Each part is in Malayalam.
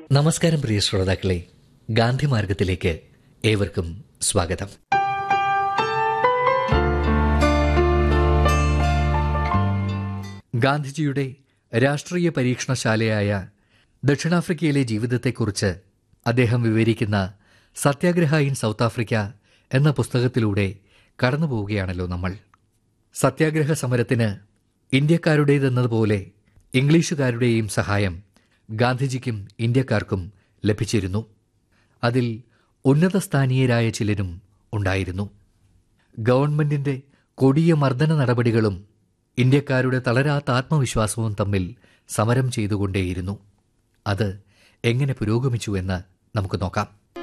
നമസ്കാരം പ്രിയ ശ്രോതാക്കളെ ഗാന്ധി മാർഗത്തിലേക്ക് ഏവർക്കും സ്വാഗതം ഗാന്ധിജിയുടെ രാഷ്ട്രീയ പരീക്ഷണശാലയായ ദക്ഷിണാഫ്രിക്കയിലെ ജീവിതത്തെക്കുറിച്ച് അദ്ദേഹം വിവരിക്കുന്ന സത്യാഗ്രഹ ഇൻ സൗത്ത് ആഫ്രിക്ക എന്ന പുസ്തകത്തിലൂടെ കടന്നുപോവുകയാണല്ലോ നമ്മൾ സത്യാഗ്രഹ സമരത്തിന് ഇന്ത്യക്കാരുടേതെന്നതുപോലെ ഇംഗ്ലീഷുകാരുടെയും സഹായം ഗാന്ധിജിക്കും ഇന്ത്യക്കാർക്കും ലഭിച്ചിരുന്നു അതിൽ ഉന്നതസ്ഥാനീയരായ ചിലരും ഉണ്ടായിരുന്നു ഗവൺമെന്റിന്റെ കൊടിയ മർദ്ദന നടപടികളും ഇന്ത്യക്കാരുടെ തളരാത്ത ആത്മവിശ്വാസവും തമ്മിൽ സമരം ചെയ്തുകൊണ്ടേയിരുന്നു അത് എങ്ങനെ പുരോഗമിച്ചുവെന്ന് നമുക്ക് നോക്കാം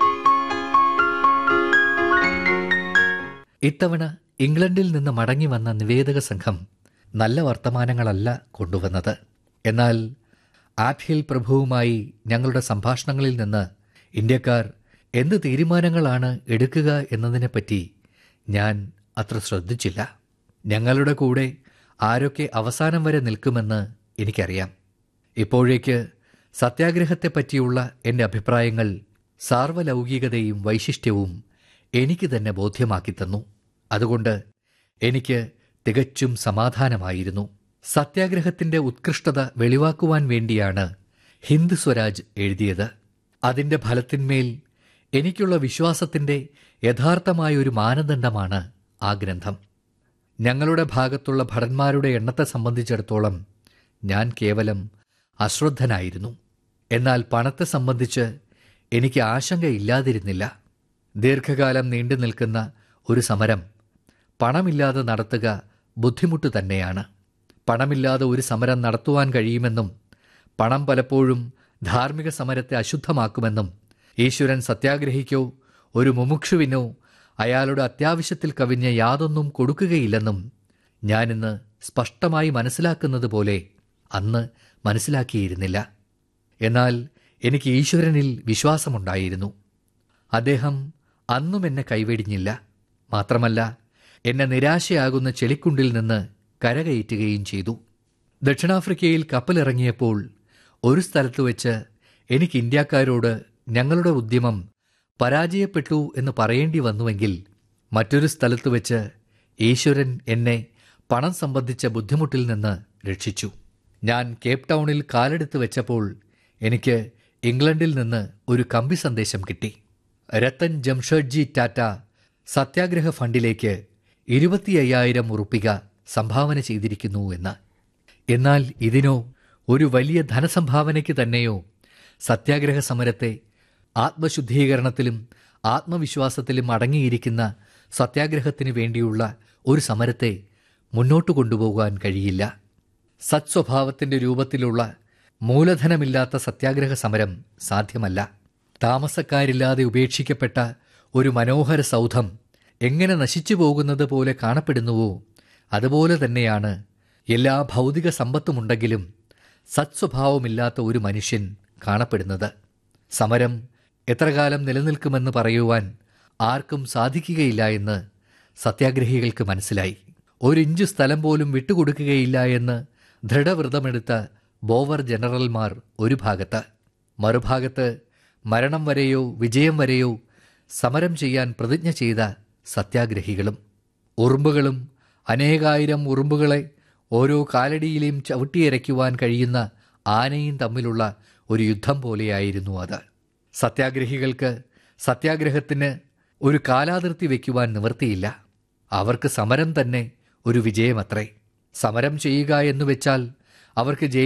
ഇത്തവണ ഇംഗ്ലണ്ടിൽ നിന്ന് മടങ്ങി വന്ന നിവേദക സംഘം നല്ല വർത്തമാനങ്ങളല്ല കൊണ്ടുവന്നത് എന്നാൽ ആഫ്ഹിൽ പ്രഭുവുമായി ഞങ്ങളുടെ സംഭാഷണങ്ങളിൽ നിന്ന് ഇന്ത്യക്കാർ എന്ത് തീരുമാനങ്ങളാണ് എടുക്കുക എന്നതിനെപ്പറ്റി ഞാൻ അത്ര ശ്രദ്ധിച്ചില്ല ഞങ്ങളുടെ കൂടെ ആരൊക്കെ അവസാനം വരെ നിൽക്കുമെന്ന് എനിക്കറിയാം ഇപ്പോഴേക്ക് സത്യാഗ്രഹത്തെപ്പറ്റിയുള്ള എൻ്റെ അഭിപ്രായങ്ങൾ സാർവലൗകികതയും വൈശിഷ്ട്യവും എനിക്ക് തന്നെ ബോധ്യമാക്കി തന്നു അതുകൊണ്ട് എനിക്ക് തികച്ചും സമാധാനമായിരുന്നു സത്യാഗ്രഹത്തിന്റെ ഉത്കൃഷ്ടത വെളിവാക്കുവാൻ വേണ്ടിയാണ് ഹിന്ദ് സ്വരാജ് എഴുതിയത് അതിന്റെ ഫലത്തിന്മേൽ എനിക്കുള്ള വിശ്വാസത്തിന്റെ യഥാർത്ഥമായ ഒരു മാനദണ്ഡമാണ് ആ ഗ്രന്ഥം ഞങ്ങളുടെ ഭാഗത്തുള്ള ഭടന്മാരുടെ എണ്ണത്തെ സംബന്ധിച്ചിടത്തോളം ഞാൻ കേവലം അശ്രദ്ധനായിരുന്നു എന്നാൽ പണത്തെ സംബന്ധിച്ച് എനിക്ക് ആശങ്കയില്ലാതിരുന്നില്ല ദീർഘകാലം നീണ്ടു നിൽക്കുന്ന ഒരു സമരം പണമില്ലാതെ നടത്തുക ബുദ്ധിമുട്ട് തന്നെയാണ് പണമില്ലാതെ ഒരു സമരം നടത്തുവാൻ കഴിയുമെന്നും പണം പലപ്പോഴും ധാർമ്മിക സമരത്തെ അശുദ്ധമാക്കുമെന്നും ഈശ്വരൻ സത്യാഗ്രഹിക്കോ ഒരു മുമുക്ഷുവിനോ അയാളുടെ അത്യാവശ്യത്തിൽ കവിഞ്ഞ യാതൊന്നും കൊടുക്കുകയില്ലെന്നും ഞാനിന്ന് സ്പഷ്ടമായി മനസ്സിലാക്കുന്നത് പോലെ അന്ന് മനസ്സിലാക്കിയിരുന്നില്ല എന്നാൽ എനിക്ക് ഈശ്വരനിൽ വിശ്വാസമുണ്ടായിരുന്നു അദ്ദേഹം അന്നും എന്നെ കൈവെടിഞ്ഞില്ല മാത്രമല്ല എന്നെ നിരാശയാകുന്ന ചെളിക്കുണ്ടിൽ നിന്ന് കരകയറ്റുകയും ചെയ്തു ദക്ഷിണാഫ്രിക്കയിൽ കപ്പലിറങ്ങിയപ്പോൾ ഒരു സ്ഥലത്ത് വെച്ച് എനിക്ക് ഇന്ത്യക്കാരോട് ഞങ്ങളുടെ ഉദ്യമം പരാജയപ്പെട്ടു എന്ന് പറയേണ്ടി വന്നുവെങ്കിൽ മറ്റൊരു സ്ഥലത്ത് വെച്ച് ഈശ്വരൻ എന്നെ പണം സംബന്ധിച്ച ബുദ്ധിമുട്ടിൽ നിന്ന് രക്ഷിച്ചു ഞാൻ കേപ്പ് ടൗണിൽ കാലെടുത്ത് വെച്ചപ്പോൾ എനിക്ക് ഇംഗ്ലണ്ടിൽ നിന്ന് ഒരു കമ്പി സന്ദേശം കിട്ടി രത്തൻ ജംഷഡ്ജി ടാറ്റ സത്യാഗ്രഹ ഫണ്ടിലേക്ക് ഇരുപത്തി അയ്യായിരം ഉറുപ്പിക സംഭാവന ചെയ്തിരിക്കുന്നു എന്ന് എന്നാൽ ഇതിനോ ഒരു വലിയ ധനസംഭാവനയ്ക്ക് തന്നെയോ സത്യാഗ്രഹ സമരത്തെ ആത്മശുദ്ധീകരണത്തിലും ആത്മവിശ്വാസത്തിലും അടങ്ങിയിരിക്കുന്ന സത്യാഗ്രഹത്തിന് വേണ്ടിയുള്ള ഒരു സമരത്തെ മുന്നോട്ട് കൊണ്ടുപോകാൻ കഴിയില്ല സത്സ്വഭാവത്തിന്റെ രൂപത്തിലുള്ള മൂലധനമില്ലാത്ത സത്യാഗ്രഹ സമരം സാധ്യമല്ല താമസക്കാരില്ലാതെ ഉപേക്ഷിക്കപ്പെട്ട ഒരു മനോഹര സൗധം എങ്ങനെ നശിച്ചു പോകുന്നത് പോലെ കാണപ്പെടുന്നുവോ അതുപോലെ തന്നെയാണ് എല്ലാ ഭൗതിക സമ്പത്തുമുണ്ടെങ്കിലും സത്സ്വഭാവമില്ലാത്ത ഒരു മനുഷ്യൻ കാണപ്പെടുന്നത് സമരം എത്ര കാലം നിലനിൽക്കുമെന്ന് പറയുവാൻ ആർക്കും സാധിക്കുകയില്ല എന്ന് സത്യാഗ്രഹികൾക്ക് മനസ്സിലായി ഒരിഞ്ച് സ്ഥലം പോലും വിട്ടുകൊടുക്കുകയില്ല എന്ന് ദൃഢവ്രതമെടുത്ത ബോവർ ജനറൽമാർ ഒരു ഭാഗത്ത് മറുഭാഗത്ത് മരണം വരെയോ വിജയം വരെയോ സമരം ചെയ്യാൻ പ്രതിജ്ഞ ചെയ്ത സത്യാഗ്രഹികളും ഉറുമ്പുകളും അനേകായിരം ഉറുമ്പുകളെ ഓരോ കാലടിയിലെയും ചവിട്ടിയരയ്ക്കുവാൻ കഴിയുന്ന ആനയും തമ്മിലുള്ള ഒരു യുദ്ധം പോലെയായിരുന്നു അത് സത്യാഗ്രഹികൾക്ക് സത്യാഗ്രഹത്തിന് ഒരു കാലാതിർത്തി വയ്ക്കുവാൻ നിവൃത്തിയില്ല അവർക്ക് സമരം തന്നെ ഒരു വിജയമത്രേ സമരം ചെയ്യുക എന്നു വെച്ചാൽ അവർക്ക്